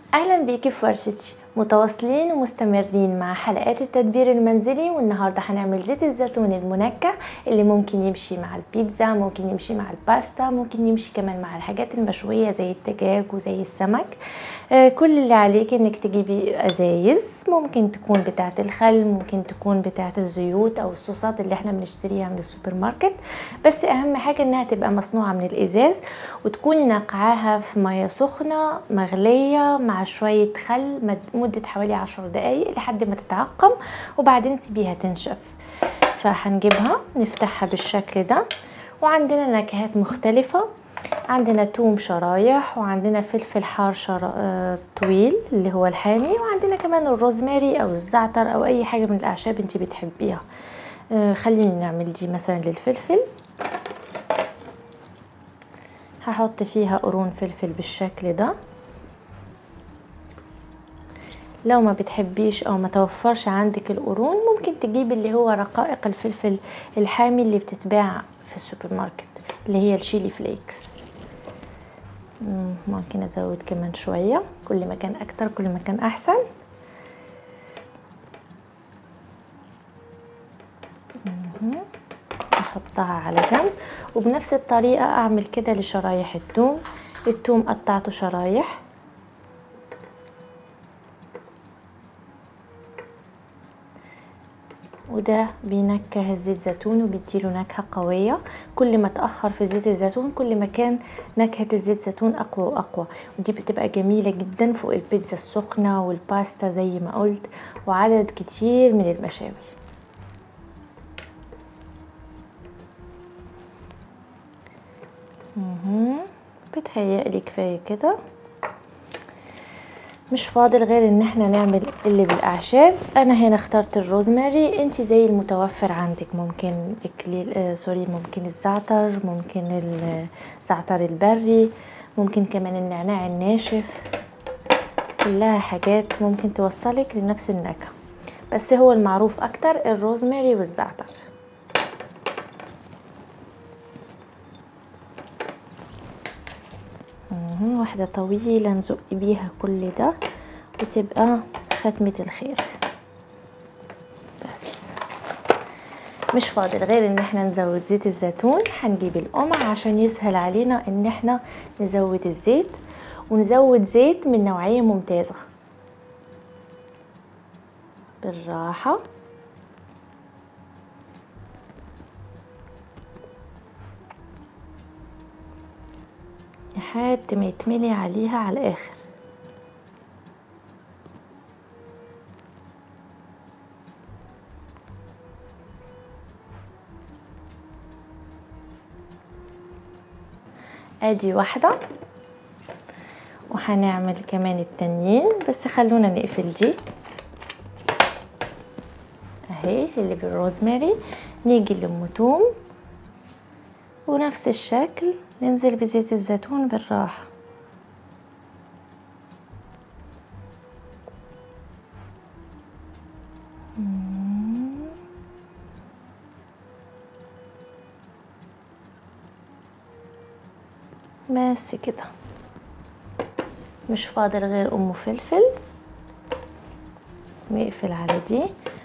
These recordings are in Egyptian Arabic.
اهلا بيكي في ورشتي متواصلين ومستمرين مع حلقات التدبير المنزلي والنهارده هنعمل زيت الزيتون المنكه اللي ممكن يمشي مع البيتزا ممكن يمشي مع الباستا ممكن يمشي كمان مع الحاجات المشويه زي الدجاج وزي السمك آه كل اللي عليك انك تجيبي ازايز ممكن تكون بتاعه الخل ممكن تكون بتاعه الزيوت او الصوصات اللي احنا بنشتريها من السوبر ماركت بس اهم حاجه انها تبقى مصنوعه من الازاز وتكوني نقعاها في ميه سخنه مغليه مع شويه خل مدة حوالي عشر دقايق لحد ما تتعقم وبعدين سيبيها تنشف فهنجيبها نفتحها بالشكل ده وعندنا نكهات مختلفة عندنا توم شرايح وعندنا فلفل حار شرا... آه طويل اللي هو الحامي وعندنا كمان الروزماري او الزعتر او اي حاجة من الاعشاب انت بتحبيها آه خليني نعمل دي مثلا للفلفل هحط فيها قرون فلفل بالشكل ده لو ما بتحبيش او ما توفرش عندك القرون ممكن تجيب اللي هو رقائق الفلفل الحامي اللي بتتباع في السوبر ماركت اللي هي الشيلي فليكس ممكن ازود كمان شوية كل ما كان اكتر كل ما كان احسن احطها على جنب وبنفس الطريقة اعمل كده لشرايح الثوم الثوم قطعته شرايح وده بينكه الزيت زيتون وبيديله نكهة قوية كل ما تأخر في زيت الزيتون كل ما كان نكهة الزيت زيتون أقوى وأقوى ودي بتبقى جميلة جدا فوق البيتزا السخنة والباستا زي ما قلت وعدد كتير من المشاوي بتهيألي كفاية كده مش فاضل غير ان احنا نعمل اللي بالاعشاب انا هنا اخترت الروزماري انت زي المتوفر عندك ممكن اكليل آه سوري ممكن الزعتر ممكن الزعتر البري ممكن كمان النعناع الناشف كلها حاجات ممكن توصلك لنفس النكهه بس هو المعروف اكتر الروزماري والزعتر واحدة طويلة نزق بيها كل ده وتبقى ختمة الخير بس مش فاضل غير ان احنا نزود زيت الزيتون هنجيب القمع عشان يسهل علينا ان احنا نزود الزيت ونزود زيت من نوعية ممتازة بالراحة لحد ما يتملي عليها على الاخر ادي واحدة وهنعمل كمان التانيين بس خلونا نقفل دي اهي اللي بالروزماري نيجي لام توم ونفس الشكل ننزل بزيت الزيتون بالراحة بس كده مش فاضل غير ام فلفل نقفل على دي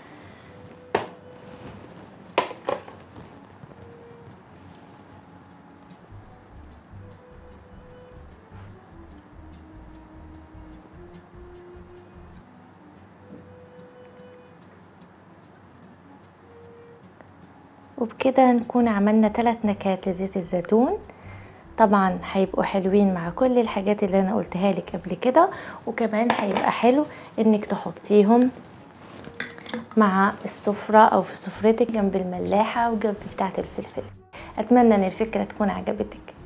وبكده نكون عملنا ثلاث نكهات لزيت الزيتون طبعا هيبقوا حلوين مع كل الحاجات اللي انا قلتها لك قبل كده وكمان هيبقى حلو انك تحطيهم مع السفرة او في سفرتك جنب الملاحة وجنب بتاعة الفلفل اتمنى ان الفكرة تكون عجبتك